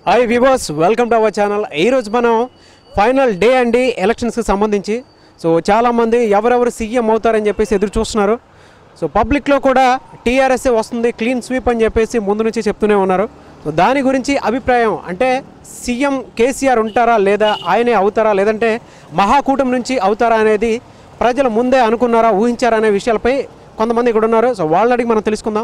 Hi వివాస్ welcome to our channel ఈరోజు మనం ఫైనల్ డే అండి ఎలక్షన్స్కి సంబంధించి సో చాలామంది ఎవరెవరు సీఎం అవుతారని చెప్పేసి ఎదురు చూస్తున్నారు సో పబ్లిక్లో కూడా టీఆర్ఎస్ఏ వస్తుంది క్లీన్ స్వీప్ అని చెప్పేసి ముందు నుంచి చెప్తూనే ఉన్నారు సో దాని గురించి అభిప్రాయం అంటే సీఎం కేసీఆర్ ఉంటారా లేదా ఆయనే అవుతారా లేదంటే మహాకూటమి నుంచి అవుతారా అనేది ప్రజలు ముందే అనుకున్నారా ఊహించారా అనే విషయాలపై కొంతమంది ఇక్కడ ఉన్నారు సో వాళ్ళ అడిగి మనం తెలుసుకుందాం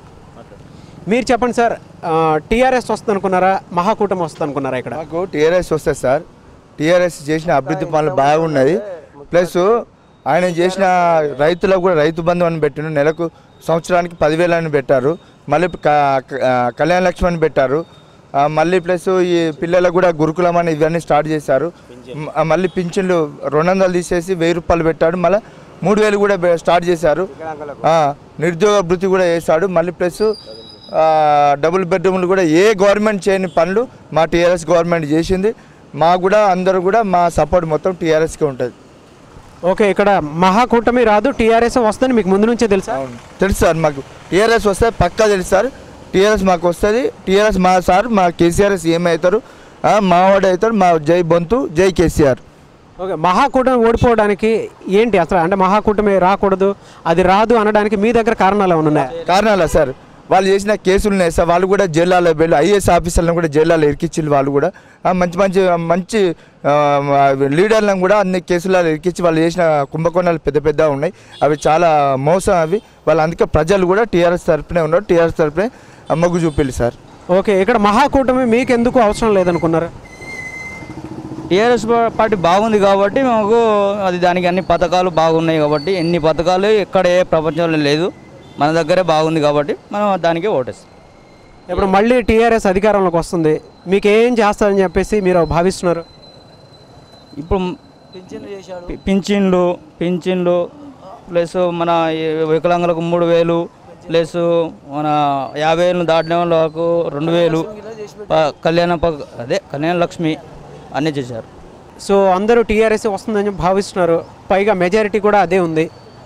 మీరు చెప్పండి సార్ టీఆర్ఎస్ వస్తుంది అనుకున్నారా మహాకూటమి వస్తుంది అనుకున్నారా ఇక్కడ మాకు టీఆర్ఎస్ వస్తుంది సార్ టీఆర్ఎస్ చేసిన అభివృద్ధి పనులు బాగున్నది ప్లస్ ఆయన చేసిన రైతులకు కూడా రైతు బంధు అని పెట్టిన నెలకు సంవత్సరానికి పదివేలు అని పెట్టారు మళ్ళీ క- క- కళ్యాణ లక్ష్మి అని పెట్టారు ఆ, మళ్ళీ ప్లస్ ఈ పిల్లలకు కూడా గురుకులం అని ఇవన్నీ స్టార్ట్ చేశారు మ- ఆ, మళ్ళీ పింఛన్లు రెండు వందలు తీసేసి వెయ్యి రూపాయలు పెట్టాడు మళ్ళీ మూడు వేలు కూడా బె- స్టార్ట్ చేశారు ఆ, నిరుద్యోగ భృతి కూడా చేశాడు మళ్ళీ ప్లస్ ఆ, డబుల్ బెడ్రూమ్లు కూడా ఏ గవర్నమెంట్ చేయని పనులు మా టీఆర్ఎస్ గవర్నమెంట్ చేసింది మా కూడా అందరూ కూడా మా సపోర్ట్ మొత్తం టీఆర్ఎస్కే ఉంటుంది ఓకే ఇక్కడ మహాకూటమి రాదు టీఆర్ఎస్ వస్తుందని మీకు ముందు నుంచే తెలుసా తెలుసు సార్ మాకు టీఆర్ఎస్ వస్తే పక్కా తెలుసు సార్ టీఆర్ఎస్ మాకు వస్తుంది టీఆర్ఎస్ మా సార్ మా కేసీఆర్ సీఎం అవుతారు ఆ, మావాడు అవుతారు మా జై బొంతు జై కేసీఆర్ ఓకే మహాకూటమి ఓడిపోవడానికి ఏంటి అసలు అంటే మహాకూటమి రాకూడదు అది రాదు అనడానికి మీ దగ్గర కారణాలు ఏమైనా ఉన్నాయా కారణాలా సార్ వాళ్ళు చేసిన కేసులు ఉన్నాయి సార్ వాళ్ళు కూడా జైల్లో వెళ్ళి ఐఏఎస్ ఆఫీసర్లను కూడా జైల్లో ఇరికిచ్చి వాళ్ళు కూడా ఆ, మంచి మంచి మంచి ఆ, లీడర్లను కూడా అన్ని కేసులలో ఇరికిచ్చి వాళ్ళు చేసిన కుంభకోణాలు పెద్ద పెద్ద ఉన్నాయి అవి చాలా మోసం అవి వాళ్ళు అందుకే ప్రజలు కూడా టీఆర్ఎస్ తరపునే ఉన్నారు టీఆర్ఎస్ తరపునే మొగ్గు చూపిల్లి సార్ ఓకే ఇక్కడ మహాకూటమి మీకు ఎందుకు అవసరం లేదనుకున్నారు టీఆర్ఎస్ పార్టీ బాగుంది కాబట్టి మాకు అది దానికి అన్ని పథకాలు బాగున్నాయి కాబట్టి ఎన్ని పథకాలు ఎక్కడ ఏ ప్రపంచంలో లేదు మన దగ్గరే బాగుంది కాబట్టి మనం దానికే ఓటేస్తాం ఇప్పుడు మళ్ళీ టీఆర్ఎస్ అధికారంలోకి వస్తుంది మీకు ఏం చేస్తారని చెప్పేసి మీరు భావిస్తున్నారు ఇప్పుడు పి- పింఛన్లు పింఛన్లు ప్లస్ మన ఈ వికలాంగులకు మూడు వేలు ప్లస్ మన యాభై ఏళ్ళు దాటిన వాళ్ళకు రెండు వేలు ప- కళ్యాణ ప- అదే కళ్యాణ లక్ష్మి అన్నీ చేశారు సో అందరూ టీఆర్ఎస్ వస్తుందని భావిస్తున్నారు పైగా మెజారిటీ కూడా అదే ఉంది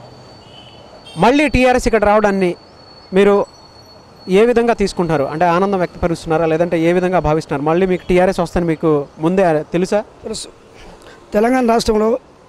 మళ్ళీ టీఆర్ఎస్ ఇక్కడ రావడాన్ని మీరు ఏ విధంగా తీసుకుంటారు అంటే ఆనందం వ్యక్తపరుస్తున్నారా లేదంటే ఏ విధంగా భావిస్తున్నారు మళ్ళీ మీకు టీఆర్ఎస్ వస్తుందని మీకు ముందే తెలుసా తెలుసు తెలంగాణ రాష్ట్రంలో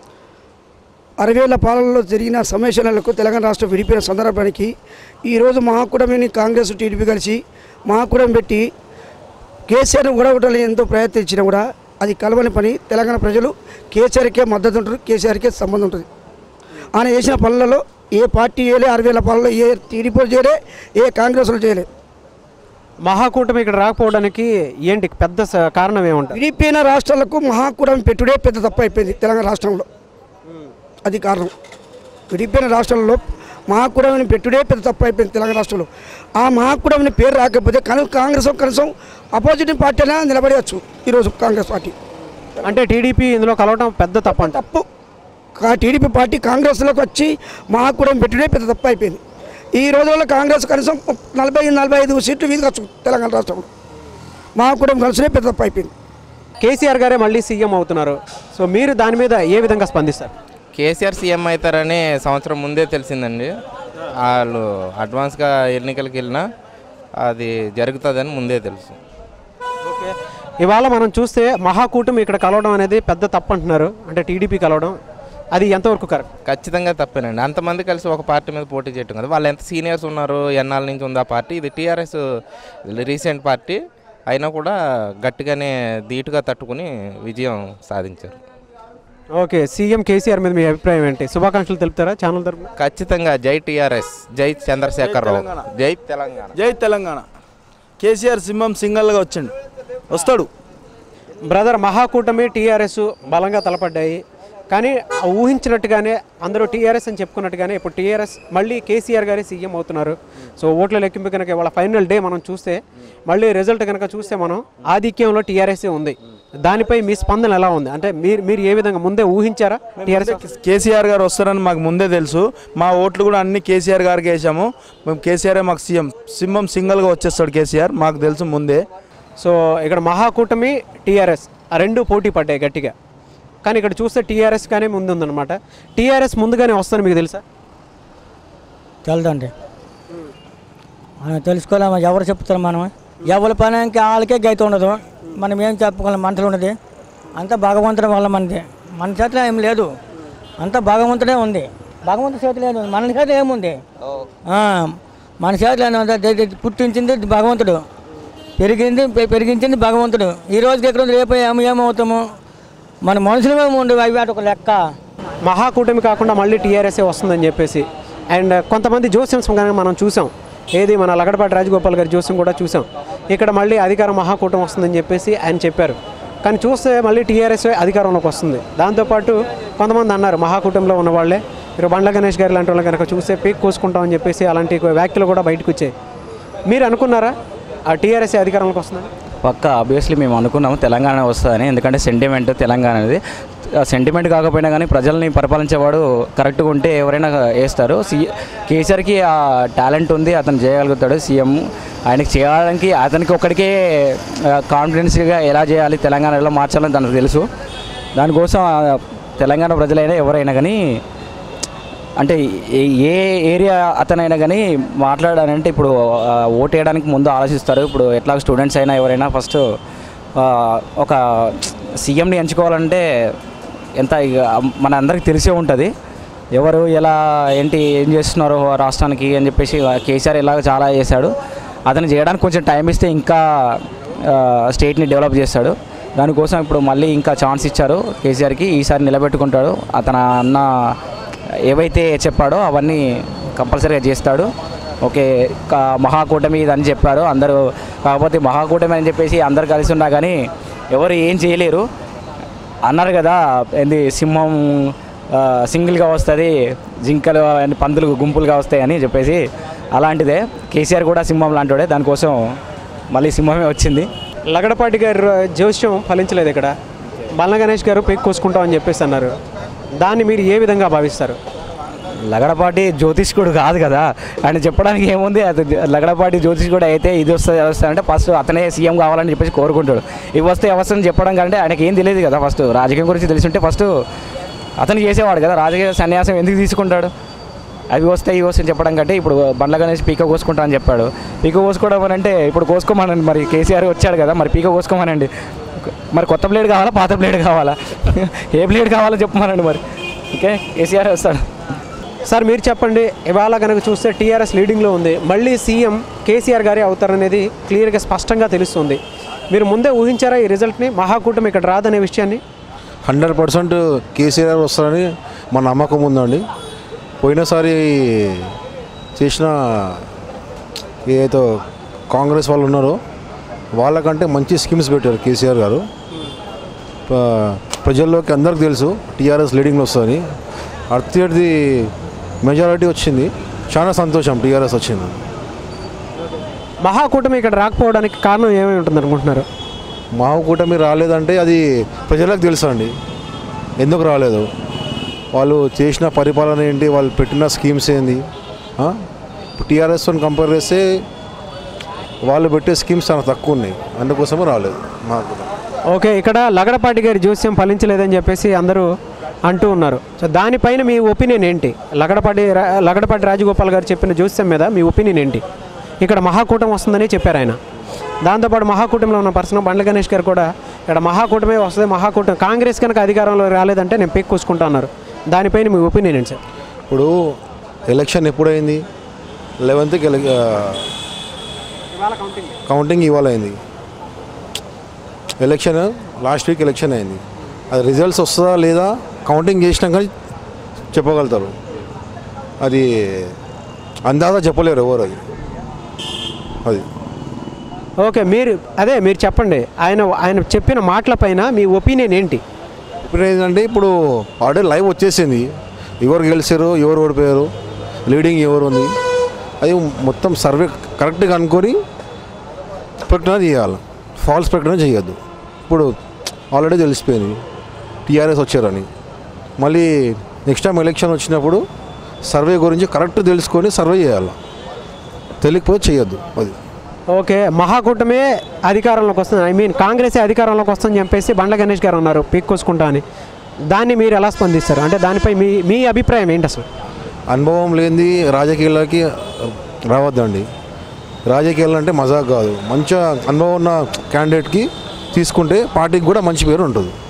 అరవేళ్ల పాలనలో జరిగిన సమ్మేళనాలకు తెలంగాణ రాష్ట్రం విడిపోయిన సందర్భానికి ఈరోజు మహాకూటమిని కాంగ్రెస్ టీడీపీ కలిసి మహాకూటమి పెట్టి కేసీఆర్ని ఊడగొట్టాలని ఎంతో ప్రయత్నించినా కూడా అది కలవని పని తెలంగాణ ప్రజలు కేసీఆర్కే మద్దతు ఉంటుంది కేసీఆర్కే సంబంధం ఉంటుంది ఆయన చేసిన పనులలో ఏ పార్టీ చేయలే అరవేళ్ల పాలనలో ఏ టీడీపీ చేయలే ఏ కాంగ్రెస్లో చేయలే మహాకూటమి ఇక్కడ రాకపోవడానికి ఏంటి పెద్ద స- కారణం ఏముంటుంది విడిపోయిన రాష్ట్రాలకు మహాకూటమి పెట్టుడే పెద్ద తప్పు అయిపోయింది తెలంగాణ రాష్ట్రంలో అది కారణం విడిపోయిన రాష్ట్రాలలో మహాకూటమిని పెట్టుడే పెద్ద తప్పు అయిపోయింది తెలంగాణ రాష్ట్రంలో ఆ మహాకూటమిని పేరు రాకపోతే కనీసం కాంగ్రెస్ కనీసం అపోజిట్ పార్టీ అయినా నిలబడవచ్చు ఈరోజు కాంగ్రెస్ పార్టీ అంటే టీడీపీ ఇందులో కలవడం పెద్ద తప్పు అంట తప్పు కా- టీడీపీ పార్టీ కాంగ్రెస్లోకి వచ్చి మహాకూటమి పెట్టుడే పెద్ద తప్పు అయిపోయింది ఈ రోజుల్లో కాంగ్రెస్ కనీసం నలభై నలభై ఐదు సీట్లు వీధికొచ్చు తెలంగాణ రాష్ట్రంలో మహాకూటమి కలిసినే పెద్ద తప్పు అయిపోయింది కేసీఆర్ గారే మళ్ళీ సీఎం అవుతున్నారు సో మీరు దాని మీద ఏ విధంగా స్పందిస్తారు కేసీఆర్ సీఎం అవుతారని సంవత్సరం ముందే తెలిసిందండి వాళ్ళు అడ్వాన్స్గా ఎన్నికలకు వెళ్ళినా అది జరుగుతుందని ముందే తెలుసు ఓకే ఇవాళ మనం చూస్తే మహాకూటమి ఇక్కడ కలవడం అనేది పెద్ద తప్పు అంటున్నారు అంటే టీడీపీ కలవడం అది ఎంతవరకు కరెక్ట్ ఖచ్చితంగా తప్పేనండి అంతమంది కలిసి ఒక పార్టీ మీద పోటీ చేయటం కదా వాళ్ళు ఎంత సీనియర్స్ ఉన్నారు ఎన్నాళ్ళ నుంచి ఉంది ఆ పార్టీ ఇది టీఆర్ఎస్ రీసెంట్ పార్టీ అయినా కూడా గట్టిగానే ధీటుగా తట్టుకుని విజయం సాధించారు ఓకే సీఎం కేసీఆర్ మీద మీ అభిప్రాయం ఏంటి శుభాకాంక్షలు తెలుపుతారా ఛానల్ తరపున ఖచ్చితంగా జై టీఆర్ఎస్ జై చంద్రశేఖరరావు జై తెలంగాణ జై తెలంగాణ కేసీఆర్ సింహం సింగల్గా వచ్చిండు వస్తాడు బ్రదర్ మహాకూటమి టీఆర్ఎస్ బలంగా తలపడ్డాయి కానీ ఆ ఊహించినట్టుగానే అందరూ టీఆర్ఎస్ అని చెప్పుకున్నట్టుగానే ఇప్పుడు టీఆర్ఎస్ మళ్ళీ కేసీఆర్ గారే సీఎం అవుతున్నారు సో ఓట్ల లెక్కింపు కనుక ఇవాళ ఫైనల్ డే మనం చూస్తే మళ్ళీ రిజల్ట్ కనుక చూస్తే మనం ఆధిక్యంలో టీఆర్ఎస్ఏ ఉంది దానిపై మీ స్పందన ఎలా ఉంది అంటే మీరు మీరు ఏ విధంగా ముందే ఊహించారా టీఆర్ఎస్ కేసీఆర్ గారు వస్తారని మాకు ముందే తెలుసు మా ఓట్లు కూడా అన్ని కేసీఆర్ గారికి వేసాము మేము కేసీఆర్ మాకు సీఎం సింహం సింగల్గా వచ్చేస్తాడు కేసీఆర్ మాకు తెలుసు ముందే సో ఇక్కడ మహాకూటమి టీఆర్ఎస్ ఆ రెండు పోటీ పడ్డాయి గట్టిగా కానీ ఇక్కడ చూస్తే టీఆర్ఎస్ కానీ ముందు ఉందన్నమాట టీఆర్ఎస్ ముందుగానే వస్తుందని మీకు తెలుసా తెలదండి మనం తెలుసుకోలేమా ఎవరు చెప్తారు మనం ఎవరి పని ఇంకా వాళ్ళకే గైతే ఉండదు మనం ఏం చెప్పుకోవాలి మనసులో ఉన్నది అంతా భగవంతుడి వల్ల మనది మన చేతిలో ఏం లేదు అంతా భగవంతుడే ఉంది భగవంతుడి చేతిలో ఏం ఉంది మన చేతిలో ఏముంది ఆ, మన చేతిలో ఏం ఉంది? దే- దే- పుట్టించింది భగవంతుడు పెరిగింది పె- పెరిగించింది భగవంతుడు ఈ రోజుకి ఎక్కడ ఉంది రేపు ఏమి ఏమవుతాము మన మనుషులమే ఉండు అవి వాటి ఒక లెక్క మహాకూటమి కాకుండా మళ్ళీ టీఆర్ఎస్ఏ వస్తుందని చెప్పేసి అండ్ కొంతమంది జోస్యమ్స్ కనుక మనం చూసాం ఏది మన లగడపాటి రాజగోపాల్ గారి జోస్యం కూడా చూసాం ఇక్కడ మళ్ళీ అధికారం మహాకూటమి వస్తుందని చెప్పేసి ఆయన చెప్పారు కానీ చూస్తే మళ్ళీ టీఆర్ఎస్ అధికారంలోకి వస్తుంది దాంతోపాటు కొంతమంది అన్నారు మహాకూటమిలో ఉన్న వాళ్ళే మీరు బండ్ల గణేష్ గారి లాంటి వాళ్ళు కనుక చూస్తే పీక్ కోసుకుంటామని చెప్పేసి అలాంటి వ్యాఖ్యలు కూడా బయటకు వచ్చాయి మీరు అనుకున్నారా ఆ టీఆర్ఎస్ అధికారంలోకి వస్తుందని పక్క ఆబ్వియస్లీ మేము అనుకున్నాము తెలంగాణ వస్తుందని ఎందుకంటే సెంటిమెంట్ తెలంగాణ అనేది సెంటిమెంట్ కాకపోయినా కానీ ప్రజల్ని పరిపాలించేవాడు కరెక్ట్గా ఉంటే ఎవరైనా వేస్తారు సి కేసీఆర్కి ఆ టాలెంట్ ఉంది అతను చేయగలుగుతాడు సీఎం ఆయనకి చేయడానికి అతనికి ఒక్కడికే కాన్ఫిడెన్స్గా ఎలా చేయాలి తెలంగాణ ఎలా మార్చాలని తనకు తెలుసు దానికోసం ఆ తెలంగాణ ప్రజలైనా ఎవరైనా కానీ అంటే ఏ- ఏ ఏరియా అతనైనా కానీ మాట్లాడాలంటే ఇప్పుడు ఆ, ఓటు వేయడానికి ముందు ఆలోచిస్తారు ఇప్పుడు ఎట్లా స్టూడెంట్స్ అయినా ఎవరైనా ఫస్ట్ ఆ, ఒక సీఎంని ఎంచుకోవాలంటే ఎంత ఇక మన అందరికి తెలిసే ఉంటుంది ఎవరు ఎలా ఏంటి ఏం చేస్తున్నారు రాష్ట్రానికి అని చెప్పేసి కేసీఆర్ ఇలాగ చాలా చేశాడు అతను చేయడానికి కొంచెం టైం ఇస్తే ఇంకా ఆ, స్టేట్ని డెవలప్ చేస్తాడు దానికోసం ఇప్పుడు మళ్ళీ ఇంకా ఛాన్స్ ఇచ్చారు కేసీఆర్కి ఈసారి నిలబెట్టుకుంటాడు అతను అన్న ఏవైతే చెప్పాడో అవన్నీ కంపల్సరీగా చేస్తాడు ఓకే కా- మహాకూటమి ఇదని చెప్పారు అందరూ కాకపోతే మహాకూటమి అని చెప్పేసి అందరు కలిసి ఉన్నా కానీ ఎవరు ఏం చేయలేరు అన్నారు కదా ఏంది సింహం ఆ, సింగిల్గా వస్తుంది జింకలు and పందులు గుంపులుగా వస్తాయి అని చెప్పేసి అలాంటిదే కేసీఆర్ కూడా సింహం లాంటివాడే దానికోసం మళ్ళీ సింహమే వచ్చింది లగడపాటి గారు జోస్యం ఫలించలేదు ఇక్కడ బల్ల గణేష్ గారు పీక్ కోసుకుంటామని చెప్పేసి అన్నారు దాన్ని మీరు ఏ విధంగా భావిస్తారు లగడపాటి జ్యోతిష్కుడు కాదు కదా ఆయన చెప్పడానికి ఏముంది అది లగడపాటి జ్యోతిష్కుడు అయితే ఇది వస్తుంది అది వస్తుంది అంటే ఫస్ట్ అతనే సీఎం కావాలని చెప్పేసి కోరుకుంటాడు ఇవి వస్తే అవసరం చెప్పడం కంటే ఆయనకి ఏం తెలియదు కదా ఫస్ట్ రాజకీయం గురించి తెలిసి ఉంటే ఫస్ట్ అతను చేసేవాడు కదా రాజకీయ సన్యాసం ఎందుకు తీసుకుంటాడు అవి వస్తాయి ఇవి వస్తాయి చెప్పడం కంటే ఇప్పుడు బండ్ల గణేష్ పీక కోసుకుంటా అని చెప్పాడు పీక కోసుకోవడం అని అంటే ఇప్పుడు కోసుకోమనండి మరి కేసీఆర్ వచ్చాడు కదా మరి పీక కోసుకోమనండి మరి కొత్త ప్లేట్ కావాలా పాత ప్లేట్ కావాలా ఏ ప్లేట్ కావాలో చెప్పమనండి మరి ఓకే కేసీఆర్ వస్తాడు సార్ మీరు చెప్పండి ఇవాళ కనుక చూస్తే టీఆర్ఎస్ లీడింగ్లో ఉంది మళ్ళీ సీఎం కేసీఆర్ గారే అవుతారనేది క్లియర్గా స్పష్టంగా తెలుస్తుంది మీరు ముందే ఊహించారా ఈ రిజల్ట్ని మహాకూటమి ఇక్కడ రాదనే విషయాన్ని హండ్రెడ్ పర్సెంట్ కేసీఆర్ వస్తారని మా నమ్మకం ఉందండి పోయినసారి చేసిన ఏదైతే కాంగ్రెస్ వాళ్ళు ఉన్నారో వాళ్ళకంటే మంచి స్కీమ్స్ పెట్టారు కేసీఆర్ గారు ప- ప్రజల్లోకి అందరికి తెలుసు టీఆర్ఎస్ లీడింగ్లో వస్తుందని అత్యర్థి మెజారిటీ వచ్చింది చాలా సంతోషం టీఆర్ఎస్ వచ్చింది మహాకూటమి ఇక్కడ రాకపోవడానికి కారణం ఏమై ఉంటుంది అనుకుంటున్నారు మా కూటమి రాలేదంటే అది ప్రజలకు తెలుసు అండి ఎందుకు రాలేదు వాళ్ళు చేసిన పరిపాలన ఏంటి వాళ్ళు పెట్టిన స్కీమ్స్ ఏంది టీఆర్ఎస్తో కంపేర్ చేస్తే వాళ్ళు పెట్టే స్కీమ్స్ చాలా తక్కువ ఉన్నాయి అందుకోసమే రాలేదు మా కూటమి ఓకే ఇక్కడ లగడపాటి గారి జోస్యం ఫలించలేదని చెప్పేసి అందరూ అంటూ ఉన్నారు సో దానిపైన మీ ఒపీనియన్ ఏంటి లగడపాటి రా- లగడపాటి రాజగోపాల్ గారు చెప్పిన జోస్యం మీద మీ ఒపీనియన్ ఏంటి ఇక్కడ మహాకూటమి వస్తుందని చెప్పారు ఆయన దాంతోపాటు మహాకూటమిలో ఉన్న పర్సన్ బండ్ల గణేష్ గారు కూడా ఇక్కడ మహాకూటమే వస్తుంది మహాకూటమి కాంగ్రెస్ కనుక అధికారంలో రాలేదంటే నేను పెక్కు కూసుకుంటా అన్నారు దానిపైన మీ ఒపీనియన్ ఏంటి సార్ ఇప్పుడు ఎలక్షన్ ఎప్పుడైంది లెవెన్త్కి ఎల కౌంటింగ్ ఇవాళ అయింది ఎలక్షన్ లాస్ట్ వీక్ ఎలక్షన్ అయింది అది రిజల్ట్స్ వస్తుందా లేదా కౌంటింగ్ చేసినాక చెప్పగలుగుతారు అది అందాజా చెప్పలేరు ఎవరు అది అది ఓకే మీరు అదే మీరు చెప్పండి ఆయన ఆయన చెప్పిన మాటలపైన మీ ఒపీనియన్ ఏంటి ఇప్పుడు ఏంటంటే ఇప్పుడు ఆల్రెడీ లైవ్ వచ్చేసింది ఎవరు గెలిచారు ఎవరు ఓడిపోయారు లీడింగ్ ఎవరు ఉంది అది మొత్తం సర్వే కరెక్ట్గా అనుకొని ప్రకటన చేయాలి ఫాల్స్ ప్రకటన చేయొద్దు ఇప్పుడు ఆల్రెడీ తెలిసిపోయింది టీఆర్ఎస్ వచ్చారని మళ్ళీ నెక్స్ట్ టైం ఎలక్షన్ వచ్చినప్పుడు సర్వే గురించి కరెక్ట్ తెలుసుకొని సర్వే చేయాలి తెలియకపోతే చేయొద్దు అది ఓకే మహాకూటమే అధికారంలోకి వస్తుంది ఐ మీన్ కాంగ్రెస్ అధికారంలోకి వస్తుందని చెప్పేసి బండ్ల గణేష్ గారు ఉన్నారు పీక్కోసుకుంటా అని దాన్ని మీరు ఎలా స్పందిస్తారు అంటే దానిపై మీ మీ అభిప్రాయం ఏంటి అసలు అనుభవం లేనిది రాజకీయాలకి రావద్దండి రాజకీయాలు అంటే మజాక్ కాదు మంచిగా అనుభవం ఉన్న క్యాండిడేట్కి తీసుకుంటే పార్టీకి కూడా మంచి పేరు ఉంటుంది